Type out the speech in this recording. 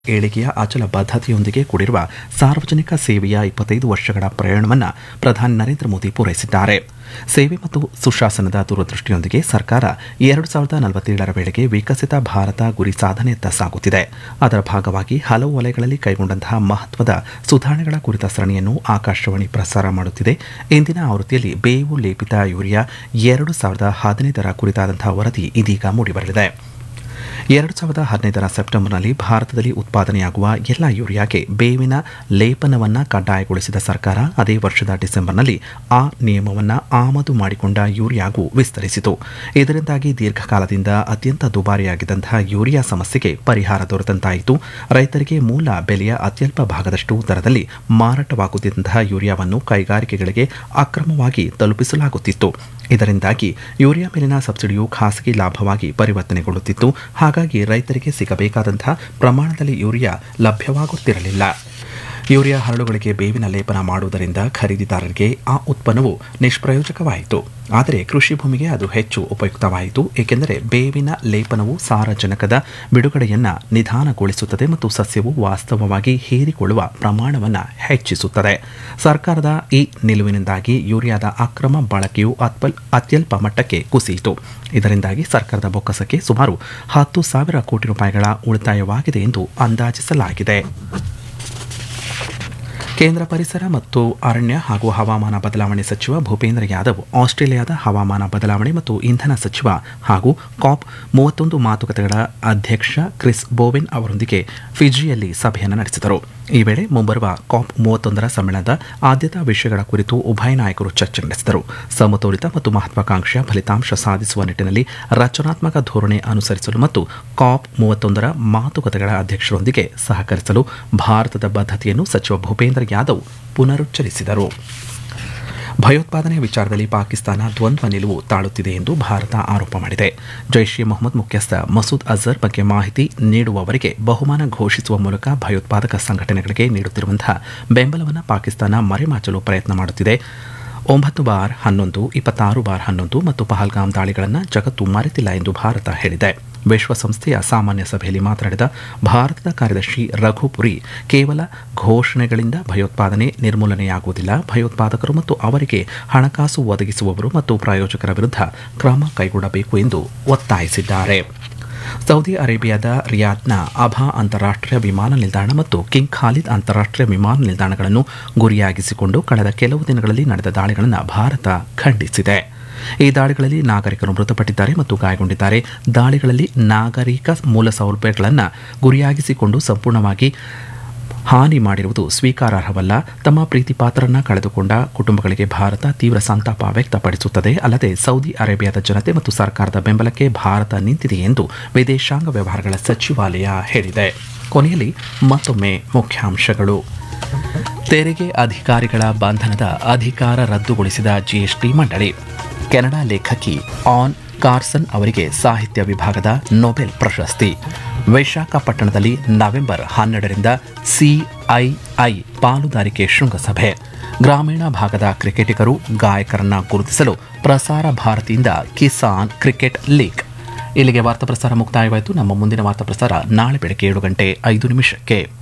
ಏಳಿಗೆಯ ಅಚಲ ಬದ್ಧತೆಯೊಂದಿಗೆ ಕೂಡಿರುವ ಸಾರ್ವಜನಿಕ ಸೇವೆಯ ಇಪ್ಪತ್ತೈದು ವರ್ಷಗಳ ಪ್ರಯಾಣವನ್ನು ಪ್ರಧಾನಿ ನರೇಂದ್ರ ಮೋದಿ ಪೂರೈಸಿದ್ದಾರೆ ಸೇವೆ ಮತ್ತು ಸುಶಾಸನದ ದೂರದೃಷ್ಟಿಯೊಂದಿಗೆ ಸರ್ಕಾರ ಎರಡು ಸಾವಿರದ ನಲವತ್ತೇಳರ ವೇಳೆಗೆ ವಿಕಸಿತ ಭಾರತ ಗುರಿ ಸಾಧನೆಯತ್ತ ಸಾಗುತ್ತಿದೆ ಅದರ ಭಾಗವಾಗಿ ಹಲವು ವಲಯಗಳಲ್ಲಿ ಕೈಗೊಂಡಂತಹ ಮಹತ್ವದ ಸುಧಾರಣೆಗಳ ಕುರಿತ ಸರಣಿಯನ್ನು ಆಕಾಶವಾಣಿ ಪ್ರಸಾರ ಮಾಡುತ್ತಿದೆ ಇಂದಿನ ಆವೃತ್ತಿಯಲ್ಲಿ ಬೇವು ಲೇಪಿತ ಯೂರಿಯಾ ಎರಡು ಸಾವಿರದ ಹದಿನೈದರ ಕುರಿತಾದಂತಹ ವರದಿ ಇದೀಗ ಮೂಡಿಬರಲಿದೆ ಎರಡು ಸಾವಿರದ ಹದಿನೈದರ ಸೆಪ್ಟೆಂಬರ್ನಲ್ಲಿ ಭಾರತದಲ್ಲಿ ಉತ್ಪಾದನೆಯಾಗುವ ಎಲ್ಲ ಯೂರಿಯಾಗೆ ಬೇವಿನ ಲೇಪನವನ್ನು ಕಡ್ಡಾಯಗೊಳಿಸಿದ ಸರ್ಕಾರ ಅದೇ ವರ್ಷದ ಡಿಸೆಂಬರ್ನಲ್ಲಿ ಆ ನಿಯಮವನ್ನು ಆಮದು ಮಾಡಿಕೊಂಡ ಯೂರಿಯಾಗೂ ವಿಸ್ತರಿಸಿತು ಇದರಿಂದಾಗಿ ದೀರ್ಘಕಾಲದಿಂದ ಅತ್ಯಂತ ದುಬಾರಿಯಾಗಿದ್ದಂತಹ ಯೂರಿಯಾ ಸಮಸ್ಯೆಗೆ ಪರಿಹಾರ ದೊರೆತಂತಾಯಿತು ರೈತರಿಗೆ ಮೂಲ ಬೆಲೆಯ ಅತ್ಯಲ್ಪ ಭಾಗದಷ್ಟು ದರದಲ್ಲಿ ಮಾರಾಟವಾಗುತ್ತಿದ್ದಂತಹ ಯೂರಿಯಾವನ್ನು ಕೈಗಾರಿಕೆಗಳಿಗೆ ಅಕ್ರಮವಾಗಿ ತಲುಪಿಸಲಾಗುತ್ತಿತ್ತು ಇದರಿಂದಾಗಿ ಯೂರಿಯಾ ಮೇಲಿನ ಸಬ್ಸಿಡಿಯು ಖಾಸಗಿ ಲಾಭವಾಗಿ ಪರಿವರ್ತನೆಗೊಳ್ಳುತ್ತಿತ್ತು ಹಾಗಾಗಿ ರೈತರಿಗೆ ಸಿಗಬೇಕಾದಂತಹ ಪ್ರಮಾಣದಲ್ಲಿ ಯೂರಿಯಾ ಲಭ್ಯವಾಗುತ್ತಿರಲಿಲ್ಲ ಯೂರಿಯಾ ಹರಳುಗಳಿಗೆ ಬೇವಿನ ಲೇಪನ ಮಾಡುವುದರಿಂದ ಖರೀದಿದಾರರಿಗೆ ಆ ಉತ್ಪನ್ನವು ನಿಷ್ಪ್ರಯೋಜಕವಾಯಿತು ಆದರೆ ಕೃಷಿ ಭೂಮಿಗೆ ಅದು ಹೆಚ್ಚು ಉಪಯುಕ್ತವಾಯಿತು ಏಕೆಂದರೆ ಬೇವಿನ ಲೇಪನವು ಸಾರಜನಕದ ಬಿಡುಗಡೆಯನ್ನು ನಿಧಾನಗೊಳಿಸುತ್ತದೆ ಮತ್ತು ಸಸ್ಯವು ವಾಸ್ತವವಾಗಿ ಹೀರಿಕೊಳ್ಳುವ ಪ್ರಮಾಣವನ್ನು ಹೆಚ್ಚಿಸುತ್ತದೆ ಸರ್ಕಾರದ ಈ ನಿಲುವಿನಿಂದಾಗಿ ಯೂರಿಯಾದ ಅಕ್ರಮ ಬಳಕೆಯು ಅತ್ಪಲ್ ಅತ್ಯಲ್ಪ ಮಟ್ಟಕ್ಕೆ ಕುಸಿಯಿತು ಇದರಿಂದಾಗಿ ಸರ್ಕಾರದ ಬೊಕ್ಕಸಕ್ಕೆ ಸುಮಾರು ಹತ್ತು ಸಾವಿರ ಕೋಟಿ ರೂಪಾಯಿಗಳ ಉಳಿತಾಯವಾಗಿದೆ ಎಂದು ಅಂದಾಜಿಸಲಾಗಿದೆ ಕೇಂದ್ರ ಪರಿಸರ ಮತ್ತು ಅರಣ್ಯ ಹಾಗೂ ಹವಾಮಾನ ಬದಲಾವಣೆ ಸಚಿವ ಭೂಪೇಂದ್ರ ಯಾದವ್ ಆಸ್ಟ್ರೇಲಿಯಾದ ಹವಾಮಾನ ಬದಲಾವಣೆ ಮತ್ತು ಇಂಧನ ಸಚಿವ ಹಾಗೂ ಕಾಪ್ ಮೂವತ್ತೊಂದು ಮಾತುಕತೆಗಳ ಅಧ್ಯಕ್ಷ ಕ್ರಿಸ್ ಬೋವೆನ್ ಅವರೊಂದಿಗೆ ಫಿಜಿಯಲ್ಲಿ ಸಭೆಯನ್ನು ನಡೆಸಿದರು ಈ ವೇಳೆ ಮುಂಬರುವ ಕಾಪ್ ಮೂವತ್ತೊಂದರ ಸಮ್ಮೇಳನದ ಆದ್ಯತಾ ವಿಷಯಗಳ ಕುರಿತು ಉಭಯ ನಾಯಕರು ಚರ್ಚೆ ನಡೆಸಿದರು ಸಮತೋಲಿತ ಮತ್ತು ಮಹತ್ವಾಕಾಂಕ್ಷೆಯ ಫಲಿತಾಂಶ ಸಾಧಿಸುವ ನಿಟ್ಟಿನಲ್ಲಿ ರಚನಾತ್ಮಕ ಧೋರಣೆ ಅನುಸರಿಸಲು ಮತ್ತು ಕಾಪ್ ಮೂವತ್ತೊಂದರ ಮಾತುಕತೆಗಳ ಅಧ್ಯಕ್ಷರೊಂದಿಗೆ ಸಹಕರಿಸಲು ಭಾರತದ ಬದ್ಧತೆಯನ್ನು ಸಚಿವ ಭೂಪೇಂದ್ರ ಯಾದವ್ ಪುನರುಚ್ಚರಿಸಿದರು ಭಯೋತ್ಪಾದನೆ ವಿಚಾರದಲ್ಲಿ ಪಾಕಿಸ್ತಾನ ದ್ವಂದ್ವ ನಿಲುವು ತಾಳುತ್ತಿದೆ ಎಂದು ಭಾರತ ಆರೋಪ ಮಾಡಿದೆ ಜೈಷ್ ಎ ಮೊಹಮ್ಮದ್ ಮುಖ್ಯಸ್ಥ ಮಸೂದ್ ಅಜರ್ ಬಗ್ಗೆ ಮಾಹಿತಿ ನೀಡುವವರಿಗೆ ಬಹುಮಾನ ಘೋಷಿಸುವ ಮೂಲಕ ಭಯೋತ್ಪಾದಕ ಸಂಘಟನೆಗಳಿಗೆ ನೀಡುತ್ತಿರುವಂತಹ ಬೆಂಬಲವನ್ನು ಪಾಕಿಸ್ತಾನ ಮರೆಮಾಚಲು ಪ್ರಯತ್ನ ಮಾಡುತ್ತಿದೆ ಒಂಬತ್ತು ಬಾರ್ ಹನ್ನೊಂದು ಇಪ್ಪತ್ತಾರು ಬಾರ್ ಹನ್ನೊಂದು ಮತ್ತು ಪಹಲ್ಗಾಮ್ ದಾಳಿಗಳನ್ನು ಜಗತ್ತು ಮರೆತಿಲ್ಲ ಎಂದು ಭಾರತ ಹೇಳಿದೆ ವಿಶ್ವಸಂಸ್ಥೆಯ ಸಾಮಾನ್ಯ ಸಭೆಯಲ್ಲಿ ಮಾತನಾಡಿದ ಭಾರತದ ಕಾರ್ಯದರ್ಶಿ ರಘುಪುರಿ ಕೇವಲ ಘೋಷಣೆಗಳಿಂದ ಭಯೋತ್ಪಾದನೆ ನಿರ್ಮೂಲನೆಯಾಗುವುದಿಲ್ಲ ಭಯೋತ್ಪಾದಕರು ಮತ್ತು ಅವರಿಗೆ ಹಣಕಾಸು ಒದಗಿಸುವವರು ಮತ್ತು ಪ್ರಾಯೋಜಕರ ವಿರುದ್ಧ ಕ್ರಮ ಕೈಗೊಳ್ಳಬೇಕು ಎಂದು ಒತ್ತಾಯಿಸಿದ್ದಾರೆ ಸೌದಿ ಅರೇಬಿಯಾದ ರಿಯಾದ್ನ ಅಭಾ ಅಂತಾರಾಷ್ಟೀಯ ವಿಮಾನ ನಿಲ್ದಾಣ ಮತ್ತು ಕಿಂಗ್ ಖಾಲಿದ್ ಅಂತಾರಾಷ್ಟೀಯ ವಿಮಾನ ನಿಲ್ದಾಣಗಳನ್ನು ಗುರಿಯಾಗಿಸಿಕೊಂಡು ಕಳೆದ ಕೆಲವು ದಿನಗಳಲ್ಲಿ ನಡೆದ ದಾಳಿಗಳನ್ನು ಭಾರತ ಖಂಡಿಸಿದೆ ಈ ದಾಳಿಗಳಲ್ಲಿ ನಾಗರಿಕರು ಮೃತಪಟ್ಟಿದ್ದಾರೆ ಮತ್ತು ಗಾಯಗೊಂಡಿದ್ದಾರೆ ದಾಳಿಗಳಲ್ಲಿ ನಾಗರಿಕ ಮೂಲಸೌಲಭ್ಯಗಳನ್ನು ಗುರಿಯಾಗಿಸಿಕೊಂಡು ಸಂಪೂರ್ಣವಾಗಿ ಹಾನಿ ಮಾಡಿರುವುದು ಸ್ವೀಕಾರಾರ್ಹವಲ್ಲ ತಮ್ಮ ಪ್ರೀತಿ ಪಾತ್ರರನ್ನ ಕಳೆದುಕೊಂಡ ಕುಟುಂಬಗಳಿಗೆ ಭಾರತ ತೀವ್ರ ಸಂತಾಪ ವ್ಯಕ್ತಪಡಿಸುತ್ತದೆ ಅಲ್ಲದೆ ಸೌದಿ ಅರೇಬಿಯಾದ ಜನತೆ ಮತ್ತು ಸರ್ಕಾರದ ಬೆಂಬಲಕ್ಕೆ ಭಾರತ ನಿಂತಿದೆ ಎಂದು ವಿದೇಶಾಂಗ ವ್ಯವಹಾರಗಳ ಸಚಿವಾಲಯ ಹೇಳಿದೆ ಕೊನೆಯಲ್ಲಿ ಮತ್ತೊಮ್ಮೆ ಮುಖ್ಯಾಂಶಗಳು ತೆರಿಗೆ ಅಧಿಕಾರಿಗಳ ಬಂಧನದ ಅಧಿಕಾರ ರದ್ದುಗೊಳಿಸಿದ ಜಿಎಸ್ಟಿ ಮಂಡಳಿ ಕೆನಡಾ ಲೇಖಕಿ ಆನ್ ಕಾರ್ಸನ್ ಅವರಿಗೆ ಸಾಹಿತ್ಯ ವಿಭಾಗದ ನೊಬೆಲ್ ಪ್ರಶಸ್ತಿ ವಿಶಾಖಪಟ್ಟಣದಲ್ಲಿ ನವೆಂಬರ್ ಹನ್ನೆರಡರಿಂದ ಸಿಐಐ ಪಾಲುದಾರಿಕೆ ಶೃಂಗಸಭೆ ಗ್ರಾಮೀಣ ಭಾಗದ ಕ್ರಿಕೆಟಿಗರು ಗಾಯಕರನ್ನ ಗುರುತಿಸಲು ಪ್ರಸಾರ ಭಾರತಿಯಿಂದ ಕಿಸಾನ್ ಕ್ರಿಕೆಟ್ ಲೀಗ್ ಇಲ್ಲಿಗೆ ವಾರ್ತಾ ಪ್ರಸಾರ ಮುಕ್ತಾಯವಾಯಿತು ನಮ್ಮ ಮುಂದಿನ ವಾರ್ತಾ ಪ್ರಸಾರ ನಾಳೆ ಬೆಳಗ್ಗೆ ಏಳು ಗಂಟೆ ಐದು ನಿಮಿಷಕ್ಕೆ